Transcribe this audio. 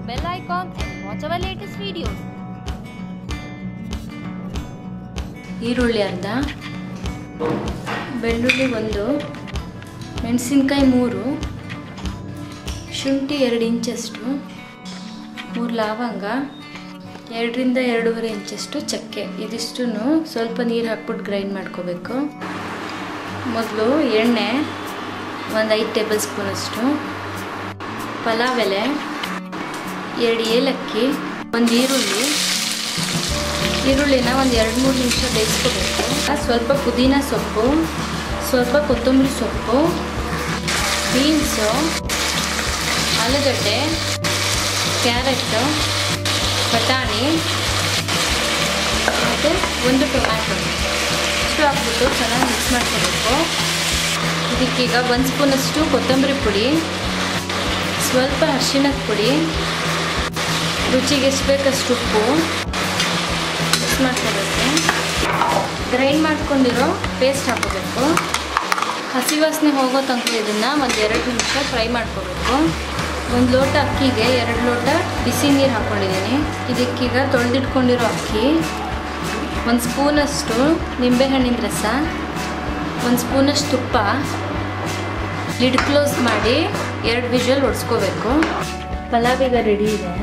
bell icon and watch our latest videos. ಈರುಳ್ಳಿ ಅರ್ಧ ಬೆಳ್ಳುಳ್ಳಿ ಒಂದು ಮೆಣಸಿನ್ಕಾಯಿ ಮೂರು ಶುಂಠಿ ಎರಡು ಇಂಚಷ್ಟು ಮೂರು ಲವಂಗ ಎರಡರಿಂದ ಎರಡೂವರೆ ಇಂಚಷ್ಟು ಚಕ್ಕೆ ಇದಿಷ್ಟು ಸ್ವಲ್ಪ ನೀರು ಹಾಕ್ಬಿಟ್ಟು ಗ್ರೈಂಡ್ ಮಾಡ್ಕೋಬೇಕು ಮೊದಲು ಎಣ್ಣೆ ಒಂದು ಐದು ಟೇಬಲ್ ಸ್ಪೂನಷ್ಟು ಪಲಾವ್ ಎಲೆ ಎರಡು ಏಲಕ್ಕಿ ಒಂದು ಈರುಳ್ಳಿ ಈರುಳ್ಳಿನ ಒಂದು ಎರಡು ಮೂರು ನಿಮಿಷ ಬೇಯಿಸ್ಕೋಬೇಕು ಸ್ವಲ್ಪ ಪುದೀನ ಸೊಪ್ಪು ಸ್ವಲ್ಪ ಕೊತ್ತಂಬರಿ ಸೊಪ್ಪು ಬೀನ್ಸು ಆಲೂಗಡ್ಡೆ ಕ್ಯಾರೆಟು ಬಟಾಣಿ ಮತ್ತು ಒಂದು ಟೊಮ್ಯಾಟೊ ಇಷ್ಟು ಹಾಕ್ಬಿಟ್ಟು ಚೆನ್ನಾಗಿ ಮಿಕ್ಸ್ ಮಾಡ್ಕೋಬೇಕು ಇದಕ್ಕೀಗ ಒಂದು ಸ್ಪೂನಷ್ಟು ಕೊತ್ತಂಬರಿ ಪುಡಿ ಸ್ವಲ್ಪ ಅರಿಶಿಣದ ಪುಡಿ ರುಚಿಗೆ ಎಷ್ಟು ಬೇಕಷ್ಟು ಉಪ್ಪು ಮಿಕ್ಸ್ ಮಾಡ್ಕೋಬೇಕು ಗ್ರೈಂಡ್ ಮಾಡ್ಕೊಂಡಿರೋ ಪೇಸ್ಟ್ ಹಾಕೋಬೇಕು ಹಸಿ ವಾಸನೆ ಹೋಗೋ ತನಕ ಇದನ್ನು ಒಂದು ಎರಡು ನಿಮಿಷ ಫ್ರೈ ಮಾಡ್ಕೋಬೇಕು ಒಂದು ಲೋಟ ಅಕ್ಕಿಗೆ ಎರಡು ಲೋಟ ಬಿಸಿ ನೀರು ಹಾಕ್ಕೊಂಡಿದ್ದೀನಿ ಇದಕ್ಕೀಗ ತೊಳೆದಿಟ್ಕೊಂಡಿರೋ ಅಕ್ಕಿ ಒಂದು ಸ್ಪೂನಷ್ಟು ನಿಂಬೆಹಣ್ಣಿನ ರಸ ಒಂದು ಸ್ಪೂನಷ್ಟು ತುಪ್ಪ ಲಿಡ್ ಕ್ಲೋಸ್ ಮಾಡಿ ಎರಡು ವಿಷಲ್ ಒಡ್ಸ್ಕೋಬೇಕು ಪಲಾವ್ ಈಗ ರೆಡಿ ಇದೆ